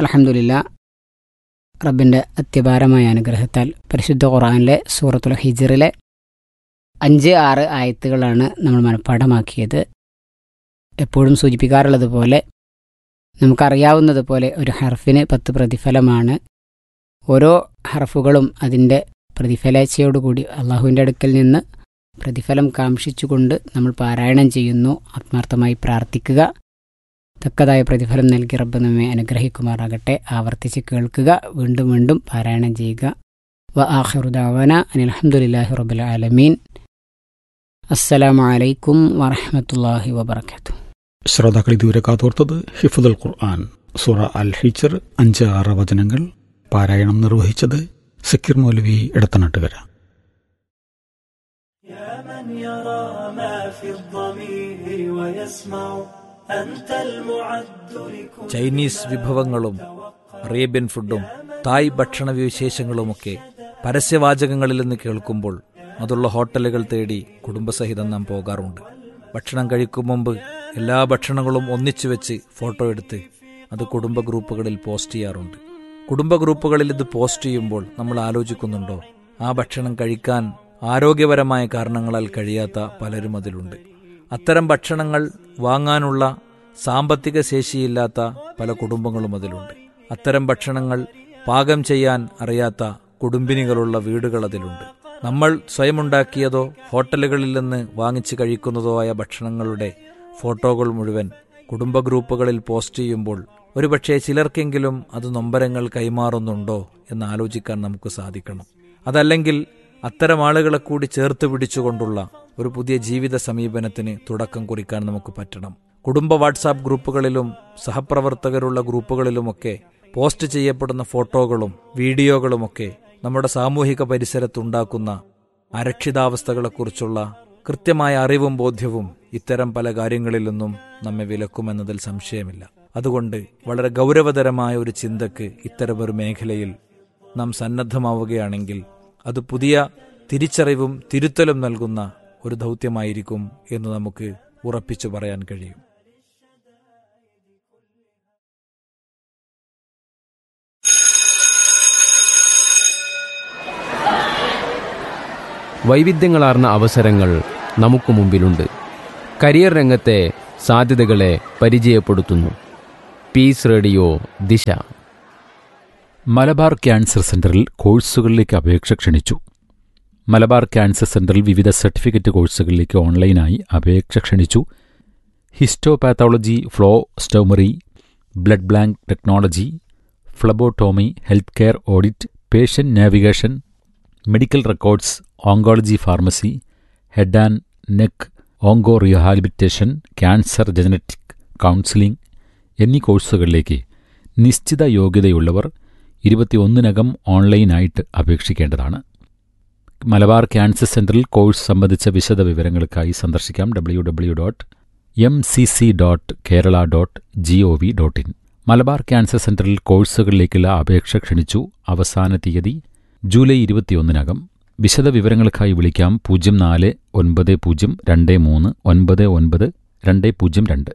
അലഹമുല്ല റബ്ബിൻ്റെ അത്യപാരമായ അനുഗ്രഹത്താൽ പരിശുദ്ധ ഖുറാനിലെ സൂറത്തുൽ ഹിജറിലെ അഞ്ച് ആറ് ആയത്തുകളാണ് നമ്മൾ മനഃപ്പാഠമാക്കിയത് എപ്പോഴും സൂചിപ്പിക്കാറുള്ളത് പോലെ നമുക്കറിയാവുന്നത് പോലെ ഒരു ഹർഫിന് പത്ത് പ്രതിഫലമാണ് ഓരോ ഹർഫുകളും അതിൻ്റെ പ്രതിഫലേച്ഛയോടുകൂടി അള്ളാഹുവിൻ്റെ അടുക്കൽ നിന്ന് പ്രതിഫലം കാംക്ഷിച്ചുകൊണ്ട് നമ്മൾ പാരായണം ചെയ്യുന്നു ആത്മാർത്ഥമായി പ്രാർത്ഥിക്കുക തക്കതായ പ്രതിഫലം നൽകി റബ്ബ് നമ്മെ അനുഗ്രഹിക്കുമാറാകട്ടെ ആവർത്തിച്ച് കേൾക്കുക വീണ്ടും വീണ്ടും പാരായണം ചെയ്യുക വ ആഹിറുദാവന അനിൽഹമുല്ലാഹി റബ്ബുൽ ആലമീൻ അസ്സലാമു അലൈക്കും വറഹമത്തല്ലാഹി വബർക്കാത്തു ശ്രോതാക്കൾ ഇതുവരെ കാതോർത്തത് ഹിഫുദുൽ ഖുർആൻ സൂറ അൽ ഹിച്ചർ അഞ്ച് ആറ് വചനങ്ങൾ പാരായണം നിർവഹിച്ചത് സക്കീർ മൗലവി ഇടത്തനാട്ടുകര يا من يرى ما في الضمير ويسمع أنت المعد لكل ചൈനീസ് വിഭവങ്ങളും അറേബ്യൻ ഫുഡും തായ് ഭക്ഷണ വിശേഷങ്ങളുമൊക്കെ പരസ്യവാചകങ്ങളിൽ നിന്ന് കേൾക്കുമ്പോൾ അതുള്ള ഹോട്ടലുകൾ തേടി കുടുംബസഹിതം നാം പോകാറുണ്ട് ഭക്ഷണം കഴിക്കും മുമ്പ് എല്ലാ ഭക്ഷണങ്ങളും ഒന്നിച്ചു വെച്ച് ഫോട്ടോ എടുത്ത് അത് കുടുംബ ഗ്രൂപ്പുകളിൽ പോസ്റ്റ് ചെയ്യാറുണ്ട് കുടുംബ ഗ്രൂപ്പുകളിൽ ഇത് പോസ്റ്റ് ചെയ്യുമ്പോൾ നമ്മൾ ആലോചിക്കുന്നുണ്ടോ ആ ഭക്ഷണം കഴിക്കാൻ ആരോഗ്യപരമായ കാരണങ്ങളാൽ കഴിയാത്ത പലരും അതിലുണ്ട് അത്തരം ഭക്ഷണങ്ങൾ വാങ്ങാനുള്ള സാമ്പത്തിക ശേഷിയില്ലാത്ത പല കുടുംബങ്ങളും അതിലുണ്ട് അത്തരം ഭക്ഷണങ്ങൾ പാകം ചെയ്യാൻ അറിയാത്ത കുടുംബിനികളുള്ള വീടുകൾ അതിലുണ്ട് നമ്മൾ സ്വയം ഉണ്ടാക്കിയതോ ഹോട്ടലുകളിൽ നിന്ന് വാങ്ങിച്ച് കഴിക്കുന്നതോ ആയ ഭക്ഷണങ്ങളുടെ ഫോട്ടോകൾ മുഴുവൻ കുടുംബ ഗ്രൂപ്പുകളിൽ പോസ്റ്റ് ചെയ്യുമ്പോൾ ഒരുപക്ഷെ ചിലർക്കെങ്കിലും അത് നൊമ്പരങ്ങൾ കൈമാറുന്നുണ്ടോ എന്ന് ആലോചിക്കാൻ നമുക്ക് സാധിക്കണം അതല്ലെങ്കിൽ അത്തരം ആളുകളെ കൂടി ചേർത്ത് പിടിച്ചുകൊണ്ടുള്ള ഒരു പുതിയ ജീവിത സമീപനത്തിന് തുടക്കം കുറിക്കാൻ നമുക്ക് പറ്റണം കുടുംബ വാട്സാപ്പ് ഗ്രൂപ്പുകളിലും സഹപ്രവർത്തകരുള്ള ഗ്രൂപ്പുകളിലുമൊക്കെ പോസ്റ്റ് ചെയ്യപ്പെടുന്ന ഫോട്ടോകളും വീഡിയോകളുമൊക്കെ നമ്മുടെ സാമൂഹിക പരിസരത്തുണ്ടാക്കുന്ന അരക്ഷിതാവസ്ഥകളെക്കുറിച്ചുള്ള കൃത്യമായ അറിവും ബോധ്യവും ഇത്തരം പല കാര്യങ്ങളിൽ നിന്നും നമ്മെ വിലക്കുമെന്നതിൽ സംശയമില്ല അതുകൊണ്ട് വളരെ ഗൗരവതരമായ ഒരു ചിന്തക്ക് ഇത്തരമൊരു മേഖലയിൽ നാം സന്നദ്ധമാവുകയാണെങ്കിൽ അത് പുതിയ തിരിച്ചറിവും തിരുത്തലും നൽകുന്ന ഒരു ദൗത്യമായിരിക്കും എന്ന് നമുക്ക് ഉറപ്പിച്ചു പറയാൻ കഴിയും വൈവിധ്യങ്ങളാർന്ന അവസരങ്ങൾ നമുക്ക് മുമ്പിലുണ്ട് കരിയർ രംഗത്തെ സാധ്യതകളെ പരിചയപ്പെടുത്തുന്നു പീസ് റേഡിയോ ദിശ മലബാർ ക്യാൻസർ സെന്ററിൽ കോഴ്സുകളിലേക്ക് അപേക്ഷ ക്ഷണിച്ചു മലബാർ ക്യാൻസർ സെന്ററിൽ വിവിധ സർട്ടിഫിക്കറ്റ് കോഴ്സുകളിലേക്ക് ഓൺലൈനായി അപേക്ഷ ക്ഷണിച്ചു histopathology flow cytometry blood bank technology phlebotomy health care audit patient navigation medical records oncology pharmacy head and neck onco rehabilitation cancer genetic counselling എന്നീ കോഴ്സുകളിലേക്ക് നിശ്ചിത യോഗ്യതയുള്ളവർ ഇരുപത്തിയൊന്നിനകം ഓൺലൈനായിട്ട് അപേക്ഷിക്കേണ്ടതാണ് മലബാർ ക്യാൻസർ സെന്ററിൽ കോഴ്സ് സംബന്ധിച്ച വിശദ വിവരങ്ങൾക്കായി സന്ദർശിക്കാം W W dot M C C dot Kerala dot G O V dot in Malabar cancer സെന്ററിൽ കോഴ്സുകളിലേക്കുള്ള അപേക്ഷ ക്ഷണിച്ചു അവസാന തീയതി ജൂലൈ ഇരുപത്തിയൊന്നിനകം വിശദ വിവരങ്ങൾക്കായി വിളിക്കാം പൂജ്യം നാല് ഒൻപത് പൂജ്യം രണ്ട് മൂന്ന് ഒൻപത് ഒൻപത് രണ്ട് പൂജ്യം രണ്ട്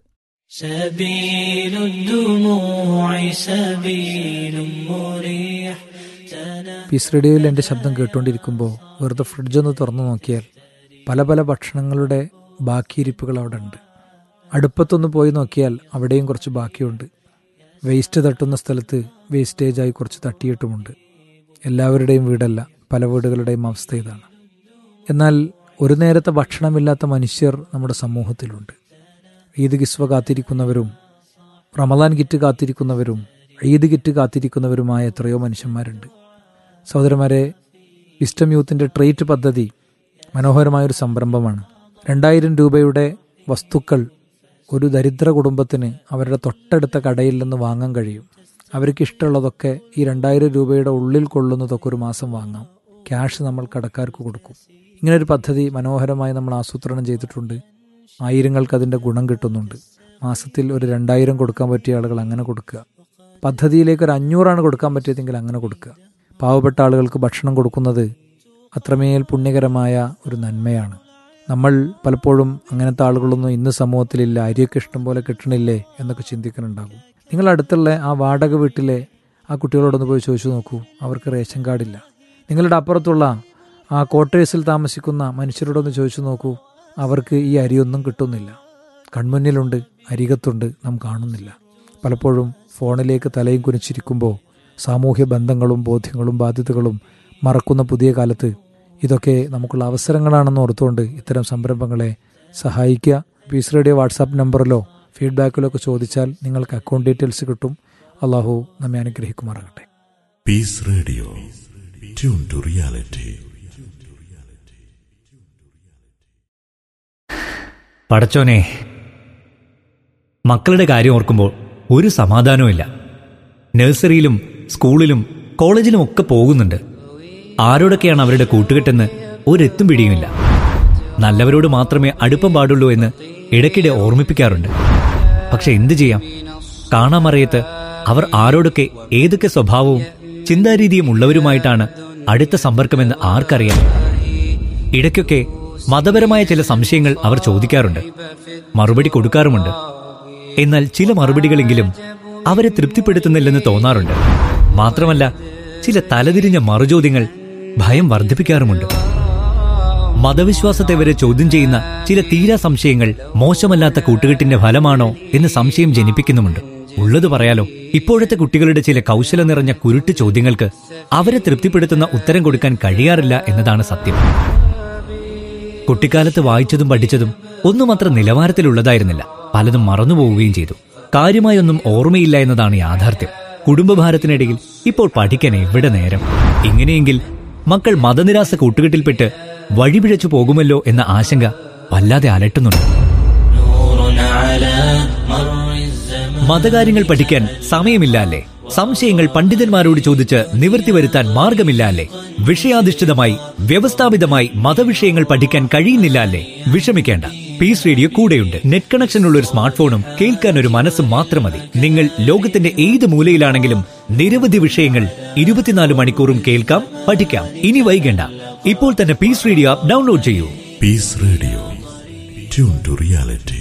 سبيل الدموع سبيل مريح പീസ് റേഡിയോയിൽ എൻ്റെ ശബ്ദം കേട്ടുകൊണ്ടിരിക്കുമ്പോൾ വെറുതെ ഫ്രിഡ്ജൊന്ന് തുറന്നു നോക്കിയാൽ പല പല ഭക്ഷണങ്ങളുടെ ബാക്കിയിരിപ്പുകൾ അവിടെ ഉണ്ട് അടുപ്പത്തൊന്ന് പോയി നോക്കിയാൽ അവിടെയും കുറച്ച് ബാക്കിയുണ്ട് വേസ്റ്റ് തട്ടുന്ന സ്ഥലത്ത് വേസ്റ്റേജായി കുറച്ച് തട്ടിയിട്ടുമുണ്ട് എല്ലാവരുടെയും വീടല്ല പല വീടുകളുടെയും അവസ്ഥ ഇതാണ് എന്നാൽ ഒരു നേരത്തെ ഭക്ഷണമില്ലാത്ത മനുഷ്യർ നമ്മുടെ സമൂഹത്തിലുണ്ട് ഈദ് കിസ്വ കാത്തിരിക്കുന്നവരും റമദാൻ കിറ്റ് കാത്തിരിക്കുന്നവരും ഈദ് കിറ്റ് കാത്തിരിക്കുന്നവരുമായ എത്രയോ മനുഷ്യന്മാരുണ്ട് സഹോദരന്മാരെ വിസ്റ്റം യൂത്തിൻ്റെ ട്രേറ്റ് പദ്ധതി മനോഹരമായൊരു സംരംഭമാണ് രണ്ടായിരം രൂപയുടെ വസ്തുക്കൾ ഒരു ദരിദ്ര കുടുംബത്തിന് അവരുടെ തൊട്ടടുത്ത കടയിൽ നിന്ന് വാങ്ങാൻ കഴിയും അവർക്ക് ഇഷ്ടമുള്ളതൊക്കെ ഈ രണ്ടായിരം രൂപയുടെ ഉള്ളിൽ കൊള്ളുന്നതൊക്കെ ഒരു മാസം വാങ്ങാം ക്യാഷ് നമ്മൾ കടക്കാർക്ക് കൊടുക്കും ഇങ്ങനൊരു പദ്ധതി മനോഹരമായി നമ്മൾ ആസൂത്രണം ചെയ്തിട്ടുണ്ട് ആയിരങ്ങൾക്ക് അതിൻ്റെ ഗുണം കിട്ടുന്നുണ്ട് മാസത്തിൽ ഒരു രണ്ടായിരം കൊടുക്കാൻ പറ്റിയ ആളുകൾ അങ്ങനെ കൊടുക്കുക പദ്ധതിയിലേക്ക് ഒരു അഞ്ഞൂറാണ് കൊടുക്കാൻ പറ്റിയതെങ്കിൽ അങ്ങനെ കൊടുക്കുക പാവപ്പെട്ട ആളുകൾക്ക് ഭക്ഷണം കൊടുക്കുന്നത് അത്രമേൽ പുണ്യകരമായ ഒരു നന്മയാണ് നമ്മൾ പലപ്പോഴും അങ്ങനത്തെ ആളുകളൊന്നും ഇന്ന് സമൂഹത്തിലില്ല അരിയൊക്കെ ഇഷ്ടം പോലെ കിട്ടണില്ലേ എന്നൊക്കെ ചിന്തിക്കുന്നുണ്ടാകും നിങ്ങളടുത്തുള്ള ആ വാടക വീട്ടിലെ ആ കുട്ടികളോടൊന്ന് പോയി ചോദിച്ചു നോക്കൂ അവർക്ക് റേഷൻ കാർഡില്ല നിങ്ങളുടെ അപ്പുറത്തുള്ള ആ ക്വാർട്ടേഴ്സിൽ താമസിക്കുന്ന മനുഷ്യരോടൊന്ന് ചോദിച്ചു നോക്കൂ അവർക്ക് ഈ അരിയൊന്നും കിട്ടുന്നില്ല കൺമുന്നിലുണ്ട് അരികത്തുണ്ട് നാം കാണുന്നില്ല പലപ്പോഴും ഫോണിലേക്ക് തലയും കുനിച്ചിരിക്കുമ്പോൾ സാമൂഹ്യ ബന്ധങ്ങളും ബോധ്യങ്ങളും ബാധ്യതകളും മറക്കുന്ന പുതിയ കാലത്ത് ഇതൊക്കെ നമുക്കുള്ള അവസരങ്ങളാണെന്ന് ഓർത്തുകൊണ്ട് ഇത്തരം സംരംഭങ്ങളെ സഹായിക്കുക പീസ് റേഡിയോ വാട്സാപ്പ് നമ്പറിലോ ഫീഡ്ബാക്കിലോ ഒക്കെ ചോദിച്ചാൽ നിങ്ങൾക്ക് അക്കൗണ്ട് ഡീറ്റെയിൽസ് കിട്ടും അള്ളാഹു നമ്മെ അനുഗ്രഹിക്കുമാറാകട്ടെ Peace Radio. Tune to reality. പടച്ചോനെ മക്കളുടെ കാര്യം ഓർക്കുമ്പോൾ ഒരു സമാധാനവുമില്ല നഴ്സറിയിലും സ്കൂളിലും കോളേജിലും ഒക്കെ പോകുന്നുണ്ട് ആരോടൊക്കെയാണ് അവരുടെ കൂട്ടുകെട്ടെന്ന് ഒരെത്തും പിടിയുമില്ല നല്ലവരോട് മാത്രമേ അടുപ്പം പാടുള്ളൂ എന്ന് ഇടയ്ക്കിടെ ഓർമ്മിപ്പിക്കാറുണ്ട് പക്ഷെ എന്തു ചെയ്യാം കാണാമറിയത്ത് അവർ ആരോടൊക്കെ ഏതൊക്കെ സ്വഭാവവും ചിന്താരീതിയും ഉള്ളവരുമായിട്ടാണ് അടുത്ത സമ്പർക്കമെന്ന് ആർക്കറിയാം ഇടയ്ക്കൊക്കെ മതപരമായ ചില സംശയങ്ങൾ അവർ ചോദിക്കാറുണ്ട് മറുപടി കൊടുക്കാറുമുണ്ട് എന്നാൽ ചില മറുപടികളെങ്കിലും അവരെ തൃപ്തിപ്പെടുത്തുന്നില്ലെന്ന് തോന്നാറുണ്ട് മാത്രമല്ല ചില തലതിരിഞ്ഞ മറുചോദ്യങ്ങൾ ഭയം വർദ്ധിപ്പിക്കാറുമുണ്ട് മതവിശ്വാസത്തെ വരെ ചോദ്യം ചെയ്യുന്ന ചില തീരാ സംശയങ്ങൾ മോശമല്ലാത്ത കൂട്ടുകെട്ടിന്റെ ഫലമാണോ എന്ന് സംശയം ജനിപ്പിക്കുന്നുമുണ്ട് ഉള്ളത് പറയാലോ ഇപ്പോഴത്തെ കുട്ടികളുടെ ചില കൗശല നിറഞ്ഞ കുരുട്ട് ചോദ്യങ്ങൾക്ക് അവരെ തൃപ്തിപ്പെടുത്തുന്ന ഉത്തരം കൊടുക്കാൻ കഴിയാറില്ല എന്നതാണ് സത്യം കുട്ടിക്കാലത്ത് വായിച്ചതും പഠിച്ചതും ഒന്നും അത്ര നിലവാരത്തിലുള്ളതായിരുന്നില്ല പലതും മറന്നുപോവുകയും ചെയ്തു കാര്യമായൊന്നും ഓർമ്മയില്ല എന്നതാണ് യാഥാർത്ഥ്യം കുടുംബഭാരത്തിനിടയിൽ ഇപ്പോൾ പഠിക്കാൻ എവിടെ നേരം ഇങ്ങനെയെങ്കിൽ മക്കൾ മതനിരാസ കൂട്ടുകെട്ടിൽപ്പെട്ട് വഴിപിഴച്ചു പോകുമല്ലോ എന്ന ആശങ്ക വല്ലാതെ അലട്ടുന്നുണ്ട് نور على مر الزمان മതകാര്യങ്ങൾ പഠിക്കാൻ സമയമില്ല അല്ലേ സംശയങ്ങൾ പണ്ഡിതന്മാരോട് ചോദിച്ച് നിവൃത്തി വരുത്താൻ മാർഗമില്ല അല്ലേ വിഷയാധിഷ്ഠിതമായി വ്യവസ്ഥാപിതമായി മതവിഷയങ്ങൾ പഠിക്കാൻ കഴിയുന്നില്ല അല്ലേ വിഷമിക്കേണ്ട പീസ് റേഡിയോ കൂടെയുണ്ട് നെറ്റ് കണക്ഷൻ ഉള്ള ഒരു സ്മാർട്ട് ഫോണും കേൾക്കാൻ ഒരു മനസ്സും മാത്രം മതി നിങ്ങൾ ലോകത്തിന്റെ ഏത് മൂലയിലാണെങ്കിലും നിരവധി വിഷയങ്ങൾ ഇരുപത്തിനാല് മണിക്കൂറും കേൾക്കാം പഠിക്കാം ഇനി വൈകണ്ട ഇപ്പോൾ തന്നെ പീസ് റേഡിയോ ആപ്പ് ഡൗൺലോഡ് ചെയ്യൂ Peace Radio. Tune to reality.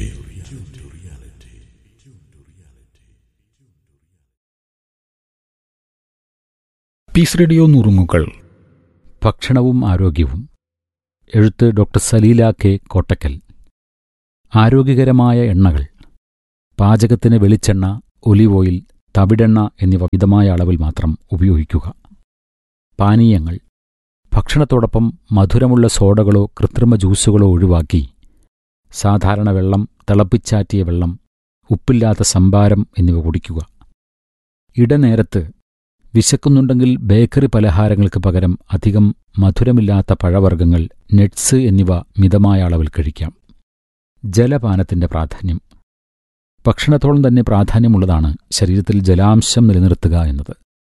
Peace Radio നുറുങ്ങുകൾ ഭക്ഷണവും ആരോഗ്യവും എഴുത്ത് ഡോക്ടർ സലീല കെ കോട്ടക്കൽ ആരോഗ്യകരമായ എണ്ണകൾ പാചകത്തിന് വെളിച്ചെണ്ണ ഒലിവ് ഓയിൽ തവിടെണ്ണ എന്നിവ മിതമായ അളവിൽ മാത്രം ഉപയോഗിക്കുക പാനീയങ്ങൾ ഭക്ഷണത്തോടൊപ്പം മധുരമുള്ള സോഡകളോ കൃത്രിമ ജ്യൂസുകളോ ഒഴിവാക്കി സാധാരണ വെള്ളം തിളപ്പിച്ചാറ്റിയ വെള്ളം ഉപ്പില്ലാത്ത സംഭാരം എന്നിവ കുടിക്കുക ഇടനേരത്ത് വിശക്കുന്നുണ്ടെങ്കിൽ ബേക്കറി പലഹാരങ്ങൾക്ക് പകരം അധികം മധുരമില്ലാത്ത പഴവർഗ്ഗങ്ങൾ നട്സ് എന്നിവ മിതമായ അളവിൽ കഴിക്കാം ജലപാനത്തിന്റെ പ്രാധാന്യം ഭക്ഷണത്തോളം തന്നെ പ്രാധാന്യമുള്ളതാണ് ശരീരത്തിൽ ജലാംശം നിലനിർത്തുക എന്നത്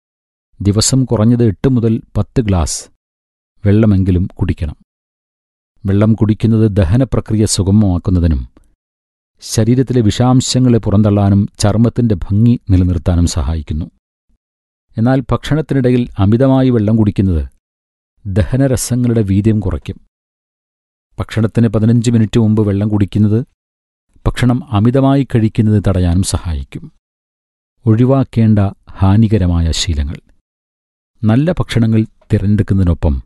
ദിവസം കുറഞ്ഞത് എട്ട് മുതൽ പത്ത് ഗ്ലാസ് വെള്ളമെങ്കിലും കുടിക്കണം വെള്ളം കുടിക്കുന്നത് ദഹനപ്രക്രിയ സുഗമമാക്കുന്നതിനും ശരീരത്തിലെ വിഷാംശങ്ങളെ പുറന്തള്ളാനും ചർമ്മത്തിന്റെ ഭംഗി നിലനിർത്താനും സഹായിക്കുന്നു എന്നാൽ ഭക്ഷണത്തിനിടയിൽ അമിതമായി വെള്ളം കുടിക്കുന്നത് ദഹനരസങ്ങളുടെ വീര്യം കുറയ്ക്കും ഭക്ഷണത്തിന് പതിനഞ്ച് മിനിറ്റ് മുമ്പ് വെള്ളം കുടിക്കുന്നത് ഭക്ഷണം അമിതമായി കഴിക്കുന്നത് തടയാനും സഹായിക്കും ഒഴിവാക്കേണ്ട ഹാനികരമായ ശീലങ്ങൾ നല്ല ഭക്ഷണങ്ങൾ തിരഞ്ഞെടുക്കുന്നതിനൊപ്പം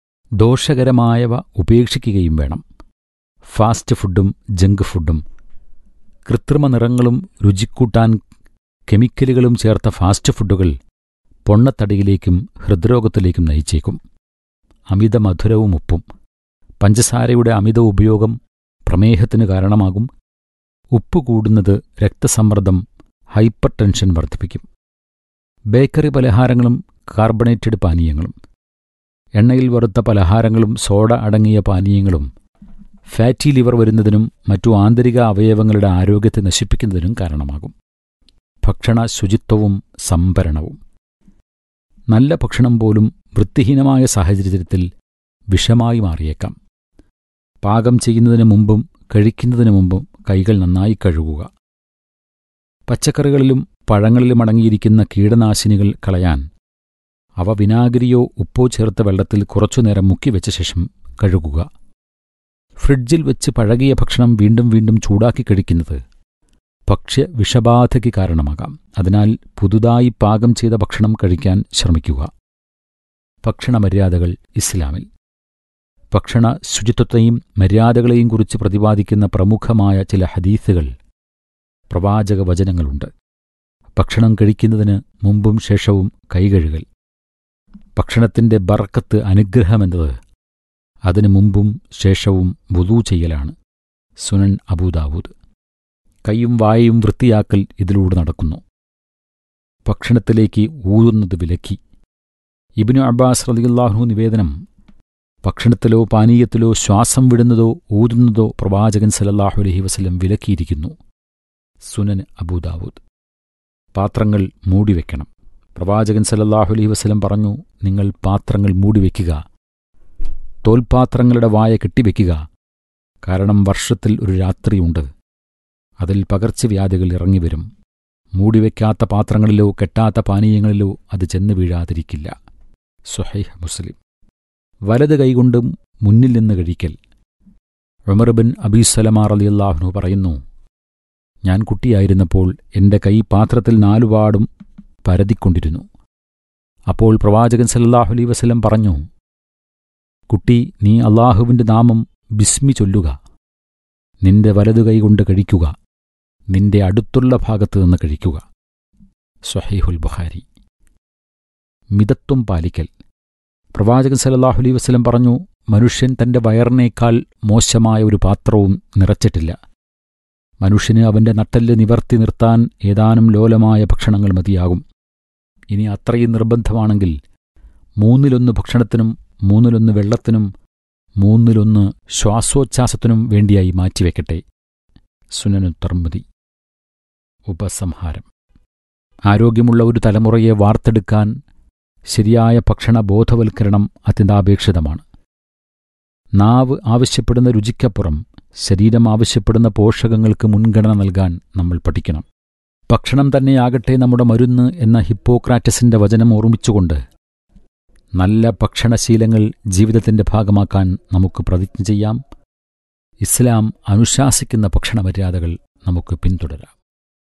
ദോഷകരമായവ ഉപേക്ഷിക്കുകയും വേണം ഫാസ്റ്റ് ഫുഡും ജങ്ക് ഫുഡും കൃത്രിമ നിറങ്ങളും രുചിക്കൂട്ടാൻ കെമിക്കലുകളും ചേർത്ത ഫാസ്റ്റ് ഫുഡുകൾ പൊണ്ണത്തടിയിലേക്കും ഹൃദ്രോഗത്തിലേക്കും നയിച്ചേക്കും അമിത മധുരവും ഉപ്പും പഞ്ചസാരയുടെ അമിത ഉപയോഗം പ്രമേഹത്തിന് കാരണമാകും ഉപ്പ് കൂടുന്നത് രക്തസമ്മർദ്ദം ഹൈപ്പർ ടെൻഷൻ വർദ്ധിപ്പിക്കും ബേക്കറി പലഹാരങ്ങളും കാർബണേറ്റഡ് പാനീയങ്ങളും എണ്ണയിൽ വറുത്ത പലഹാരങ്ങളും സോഡ അടങ്ങിയ പാനീയങ്ങളും ഫാറ്റി ലിവർ വരുന്നതിനും മറ്റു ആന്തരിക അവയവങ്ങളുടെ ആരോഗ്യത്തെ നശിപ്പിക്കുന്നതിനും കാരണമാകും ഭക്ഷണ ശുചിത്വവും സംഭരണവും നല്ല ഭക്ഷണം പോലും വൃത്തിഹീനമായ സാഹചര്യത്തിൽ വിഷമായി മാറിയേക്കാം പാകം ചെയ്യുന്നതിന് മുമ്പും കഴിക്കുന്നതിന് മുമ്പും കൈകൾ നന്നായി കഴുകുക പച്ചക്കറികളിലും പഴങ്ങളിലും അടങ്ങിയിരിക്കുന്ന കീടനാശിനികൾ കളയാൻ അവ വിനാഗിരിയോ ഉപ്പോ ചേർത്ത വെള്ളത്തിൽ കുറച്ചുനേരം മുക്കിവെച്ച ശേഷം കഴുകുക ഫ്രിഡ്ജിൽ വെച്ച് പഴകിയ ഭക്ഷണം വീണ്ടും വീണ്ടും ചൂടാക്കി കഴിക്കുന്നത് ഭക്ഷ്യ വിഷബാധയ്ക്ക് കാരണമാകാം അതിനാൽ പുതുതായി പാകം ചെയ്ത ഭക്ഷണം കഴിക്കാൻ ശ്രമിക്കുക ഭക്ഷണ മര്യാദകൾ ഇസ്ലാമിൽ ഭക്ഷണ ശുചിത്വത്തെയും മര്യാദകളെയും കുറിച്ച് പ്രതിപാദിക്കുന്ന പ്രമുഖമായ ചില ഹദീസുകൾ പ്രവാചക വചനങ്ങളുണ്ട് ഭക്ഷണം കഴിക്കുന്നതിന് മുമ്പും ശേഷവും കൈകഴുകൽ ഭക്ഷണത്തിൻ്റെ ബറക്കത്ത് അനുഗ്രഹമെന്നത് അതിനു മുമ്പും ശേഷവും വുദൂ ചെയ്യലാണ് സുനൻ അബൂദാവൂദ് കൈയും വായയും വൃത്തിയാക്കൽ ഇതിലൂടെ നടക്കുന്നു ഭക്ഷണത്തിലേക്ക് ഊതുന്നത് വിലക്കി ഇബിനു അബ്ബാസ് റളിയല്ലാഹു നിവേദനം ഭക്ഷണത്തിലോ പാനീയത്തിലോ ശ്വാസം വിടുന്നതോ ഊതുന്നതോ പ്രവാചകൻ സല്ലല്ലാഹു അലൈഹി വസല്ലം വിലക്കിയിരിക്കുന്നു സുനൻ അബൂദാവൂദ് പാത്രങ്ങൾ മൂടിവെക്കണം പ്രവാചകൻ സല്ലല്ലാഹു അലൈഹി വസല്ലം പറഞ്ഞു നിങ്ങൾ പാത്രങ്ങൾ മൂടിവെക്കുക തോൽപാത്രങ്ങളുടെ വായ കെട്ടിവെക്കുക കാരണം വർഷത്തിൽ ഒരു രാത്രിയുണ്ട് അതിൽ പകർച്ചവ്യാധികൾ ഇറങ്ങിവരും മൂടിവെക്കാത്ത പാത്രങ്ങളിലോ കെട്ടാത്ത പാനീയങ്ങളിലോ അത് ചെന്ന് വീഴാതിരിക്കില്ല സുഹൈഹ് മുസ്ലിം വലത് കൈകൊണ്ടും മുന്നിൽ നിന്ന് കഴിക്കൽ ഉമർ ബിൻ അബീസലമാർ അലിയല്ലാഹ്നു പറയുന്നു ഞാൻ കുട്ടിയായിരുന്നപ്പോൾ എൻ്റെ കൈ പാത്രത്തിൽ നാലുപാടും പരതിക്കൊണ്ടിരുന്നു അപ്പോൾ പ്രവാചകൻ സല്ലല്ലാഹു അലൈഹി വസല്ലം പറഞ്ഞു കുട്ടി നീ അള്ളാഹുവിൻ്റെ നാമം ബിസ്മി ചൊല്ലുക നിന്റെ വലതു കൈകൊണ്ട് കഴിക്കുക നിന്റെ അടുത്തുള്ള ഭാഗത്ത് നിന്ന് കഴിക്കുക സ്വഹീഹുൽ ബുഖാരി മിതത്വം പാലിക്കൽ പ്രവാചകൻ സല്ലല്ലാഹു അലൈഹി വസല്ലം പറഞ്ഞു മനുഷ്യൻ തന്റെ വയറിനേക്കാൾ മോശമായ ഒരു പാത്രവും നിറച്ചിട്ടില്ല മനുഷ്യന് അവന്റെ നട്ടെല്ല് നിവർത്തി നിർത്താൻ ഏതാനും ലോലമായ ഭക്ഷണങ്ങൾ മതിയാകും ഇനി അത്രയും നിർബന്ധമാണെങ്കിൽ മൂന്നിലൊന്ന് ഭക്ഷണത്തിനും മൂന്നിലൊന്ന് വെള്ളത്തിനും മൂന്നിലൊന്ന് ശ്വാസോച്ഛ്വാസത്തിനും വേണ്ടിയായി മാറ്റിവെക്കട്ടെ സുനനു തർമ്മതി ഉപസംഹാരം ആരോഗ്യമുള്ള ഒരു തലമുറയെ വാർത്തെടുക്കാൻ ശരിയായ ഭക്ഷണ ബോധവൽക്കരണം അത്യന്താപേക്ഷിതമാണ് നാവ് ആവശ്യപ്പെടുന്ന രുചിക്കപ്പുറം ശരീരം ആവശ്യപ്പെടുന്ന പോഷകങ്ങൾക്ക് മുൻഗണന നൽകാൻ നമ്മൾ പഠിക്കണം ഭക്ഷണം തന്നെയാകട്ടെ നമ്മുടെ മരുന്ന് എന്ന ഹിപ്പോക്രാറ്റസിന്റെ വചനം ഓർമ്മിച്ചുകൊണ്ട് നല്ല ഭക്ഷണശീലങ്ങൾ ജീവിതത്തിന്റെ ഭാഗമാക്കാൻ നമുക്ക് പ്രതിജ്ഞ ചെയ്യാം ഇസ്ലാം അനുശാസിക്കുന്ന ഭക്ഷണ മര്യാദകൾ നമുക്ക് പിന്തുടരാം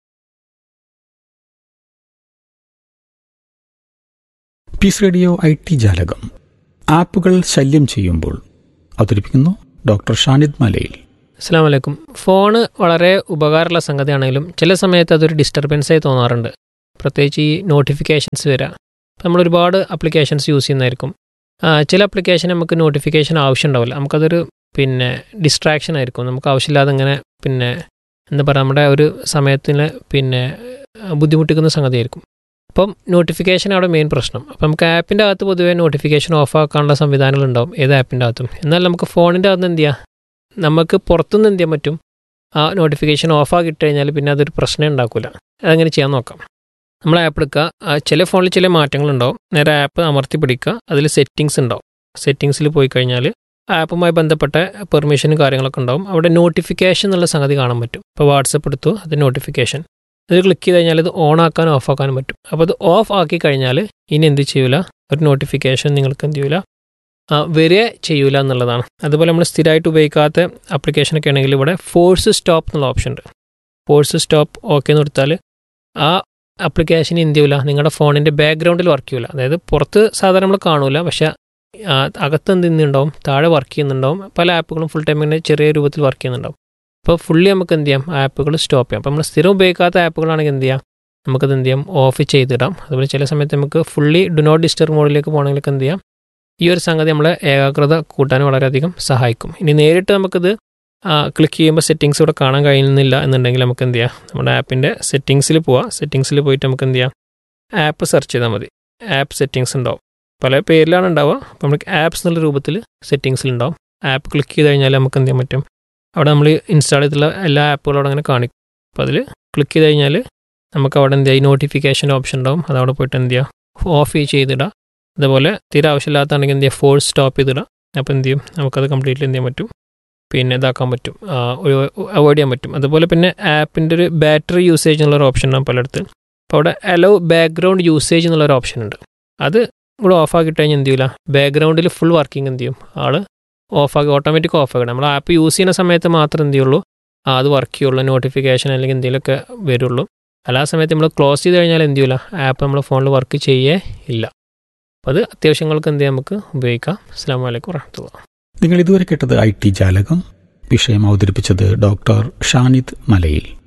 പീസ് റേഡിയോ ഐ ടി ജാലകം ആപ്പുകൾ ശല്യം ചെയ്യുമ്പോൾ അവതരിപ്പിക്കുന്നു ഡോക്ടർ ഷാനിദ് മലയിൽ അസ്സാം വലൈക്കും ഫോണ് വളരെ ഉപകാരമുള്ള സംഗതിയാണെങ്കിലും ചില സമയത്ത് അതൊരു ഡിസ്റ്റർബൻസായി തോന്നാറുണ്ട് പ്രത്യേകിച്ച് ഈ നോട്ടിഫിക്കേഷൻസ് വരിക ഇപ്പം നമ്മൾ ഒരുപാട് ആപ്ലിക്കേഷൻസ് യൂസ് ചെയ്യുന്നതായിരിക്കും ആ, ചില ആപ്ലിക്കേഷൻ നമുക്ക് നോട്ടിഫിക്കേഷൻ ആവശ്യം ഉണ്ടാവില്ല നമുക്കതൊരു പിന്നെ ഡിസ്ട്രാക്ഷൻ ആയിരിക്കും നമുക്ക് ആവശ്യമില്ലാതെ ഇങ്ങനെ പിന്നെ എന്താ പറയുക നമ്മുടെ ഒരു സമയത്തിന് പിന്നെ ആ, ബുദ്ധിമുട്ടിക്കുന്ന സംഗതിയായിരിക്കും അപ്പം നോട്ടിഫിക്കേഷൻ അവിടെ മെയിൻ പ്രശ്നം അപ്പം നമുക്ക് ആപ്പിൻ്റെ അകത്ത് പൊതുവേ നോട്ടിഫിക്കേഷൻ ഓഫ് ആക്കാനുള്ള സംവിധാനങ്ങൾ ഉണ്ടാവും ഏത് ആപ്പിൻ്റെ അകത്തും എന്നാൽ നമുക്ക് ഫോണിൻ്റെ അകത്ത് എന്ത് ചെയ്യാം നമുക്ക് പുറത്തുനിന്ന് എന്ത് ചെയ്യാൻ പറ്റും ആ നോട്ടിഫിക്കേഷൻ ഓഫ് ആക്കി ഇട്ട് കഴിഞ്ഞാൽ പിന്നെ അതൊരു പ്രശ്നം ഉണ്ടാക്കില്ല അതങ്ങനെ ചെയ്യാൻ നോക്കാം നമ്മൾ ആപ്പ് എടുക്കുക ആ ചില ഫോണിൽ ചില മാറ്റങ്ങളുണ്ടാവും നേരെ ആപ്പ് അമർത്തി പിടിക്കുക അതിൽ സെറ്റിങ്സ് ഉണ്ടാവും സെറ്റിങ്സിൽ പോയി കഴിഞ്ഞാൽ ആപ്പുമായി ബന്ധപ്പെട്ട പെർമിഷനും കാര്യങ്ങളൊക്കെ ഉണ്ടാവും അവിടെ നോട്ടിഫിക്കേഷൻ എന്നുള്ള സംഗതി കാണാൻ പറ്റും ഇപ്പോൾ വാട്സപ്പ് എടുത്തു അത് നോട്ടിഫിക്കേഷൻ ഇത് ക്ലിക്ക് ചെയ്ത് കഴിഞ്ഞാൽ ഇത് ഓൺ ആക്കാനും ഓഫ് ആക്കാനും പറ്റും അപ്പോൾ അത് ഓഫ് ആക്കി കഴിഞ്ഞാൽ ഇനി എന്ത് ചെയ്യൂല ഒരു നോട്ടിഫിക്കേഷൻ നിങ്ങൾക്ക് എന്ത് ചെയ്യൂല ആ, വരിക ചെയ്യൂല എന്നുള്ളതാണ് അതുപോലെ നമ്മൾ സ്ഥിരമായിട്ട് ഉപയോഗിക്കാത്ത ആപ്ലിക്കേഷനൊക്കെ ആണെങ്കിൽ ഇവിടെ ഫോഴ്സ് സ്റ്റോപ്പ് എന്നുള്ള ഓപ്ഷൻ ഉണ്ട് ഫോഴ്സ് സ്റ്റോപ്പ് ഓക്കെ എന്ന് കൊടുത്താൽ ആ ആപ്ലിക്കേഷൻ എന്ത് ചെയ്യൂല നിങ്ങളുടെ ഫോണിൻ്റെ ബാക്ക്ഗ്രൗണ്ടിൽ വർക്ക് ചെയ്യൂല അതായത് പുറത്ത് സാധാരണ നമ്മൾ കാണൂല പക്ഷെ ആ, അകത്ത് എന്ത് ചെയ്യുന്നുണ്ടാവും താഴെ വർക്ക് ചെയ്യുന്നുണ്ടാവും പല ആപ്പുകളും ഫുൾ ടൈം ഇങ്ങനെ ചെറിയ രൂപത്തിൽ വർക്ക് ചെയ്യുന്നുണ്ടാവും അപ്പോൾ ഫുള്ളി നമുക്ക് എന്ത് ചെയ്യാം ആപ്പുകൾ സ്റ്റോപ്പ് ചെയ്യാം അപ്പോൾ നമ്മൾ സ്ഥിരം ഉപയോഗിക്കാത്ത ആപ്പുകളാണെങ്കിൽ എന്ത് ചെയ്യാം നമുക്കത് എന്ത് ചെയ്യാം ഓഫ് ചെയ്തിടാം അതുപോലെ ചില സമയത്ത് നമുക്ക് ഫുള്ളി ഡു നോട്ട് ഡിസ്റ്റർബ് മോഡിലേക്ക് പോകണമെങ്കിൽ എന്ത് ചെയ്യാം ഈ ഒരു സംഗതി നമ്മളെ ഏകാഗ്രത കൂട്ടാൻ വളരെയധികം സഹായിക്കും ഇനി നേരിട്ട് നമുക്കിത് ക്ലിക്ക് ചെയ്യുമ്പോൾ സെറ്റിങ്സ് ഇവിടെ കാണാൻ കഴിയുന്നില്ല എന്നുണ്ടെങ്കിൽ നമുക്ക് എന്ത് ചെയ്യാം നമ്മുടെ ആപ്പിൻ്റെ സെറ്റിങ്സിൽ പോവാം സെറ്റിങ്സിൽ പോയിട്ട് നമുക്ക് എന്ത് ചെയ്യാം ആപ്പ് സെർച്ച് ചെയ്താൽ മതി ആപ്പ് സെറ്റിങ്സ് ഉണ്ടാവും പല പേരിലാണ് ഉണ്ടാവുക അപ്പോൾ നമുക്ക് ആപ്സ് എന്നുള്ള രൂപത്തിൽ സെറ്റിങ്സിൽ ഉണ്ടാവും ആപ്പ് ക്ലിക്ക് ചെയ്ത് കഴിഞ്ഞാൽ നമുക്ക് എന്ത് ചെയ്യാൻ പറ്റും അവിടെ നമ്മൾ ഇൻസ്റ്റാൾ ചെയ്തിട്ടുള്ള എല്ലാ ആപ്പുകളും അവിടെ അങ്ങനെ കാണിക്കും അപ്പോൾ അതിൽ ക്ലിക്ക് ചെയ്ത് കഴിഞ്ഞാൽ നമുക്ക് അവിടെ എന്ത് ചെയ്യാം ഈ നോട്ടിഫിക്കേഷൻ ഓപ്ഷൻ ഉണ്ടാവും അത് അവിടെ പോയിട്ട് എന്ത് ചെയ്യുക ഓഫ് ചെയ്തിടാം അതുപോലെ തീരെ ആവശ്യമില്ലാത്താണെങ്കിൽ എന്ത് ചെയ്യുക ഫോഴ്സ് സ്റ്റോപ്പ് ചെയ്തിടാം അപ്പോൾ എന്ത് ചെയ്യും നമുക്കത് കംപ്ലീറ്റ്ലി എന്ത് ചെയ്യാൻ പറ്റും പിന്നെ ഇതാക്കാൻ പറ്റും അവോയ്ഡ് ചെയ്യാൻ പറ്റും അതുപോലെ പിന്നെ ആപ്പിൻ്റെ ഒരു ബാറ്ററി യൂസേജ് എന്നുള്ളൊരു ഓപ്ഷൻ ഉണ്ടാകും പലയിടത്ത് അപ്പോൾ അവിടെ അലോ ബാക്ക്ഗ്രൗണ്ട് യൂസേജ് എന്നുള്ളൊരു ഓപ്ഷൻ ഉണ്ട് അത് ഇവിടെ ഓഫ് ആക്കി കഴിഞ്ഞാൽ എന്ത് ചെയ്യില്ല ബാക്ക്ഗ്രൗണ്ടിൽ ഫുൾ വർക്കിംഗ് എന്ത് ചെയ്യും ആൾ ഓഫാക്കി ഓട്ടോമാറ്റിക് ഓഫ് ആക്കണം നമ്മൾ ആപ്പ് യൂസ് ചെയ്യുന്ന സമയത്ത് മാത്രം എന്ത് ചെയ്യുള്ളൂ ആ, അത് വർക്ക് ചെയ്യുള്ളൂ നോട്ടിഫിക്കേഷൻ അല്ലെങ്കിൽ എന്തെങ്കിലുമൊക്കെ വരുള്ളൂ അല്ല ആ സമയത്ത് നമ്മൾ ക്ലോസ് ചെയ്ത് കഴിഞ്ഞാൽ എന്ത് ചെയ്യില്ല ആപ്പ് നമ്മൾ ഫോണിൽ വർക്ക് ചെയ്യേ ഇല്ല അപ്പോൾ അത് അത്യാവശ്യങ്ങൾക്ക് എന്ത് ചെയ്യാം നമുക്ക് ഉപയോഗിക്കാം അസ്സാം വലൈക്കും വറഹമത്തുള്ള നിങ്ങൾ ഇതുവരെ കേട്ടത് ഐ ടി ജാലകം വിഷയം അവതരിപ്പിച്ചത് ഡോക്ടർ ഷാനിദ് മലയിൽ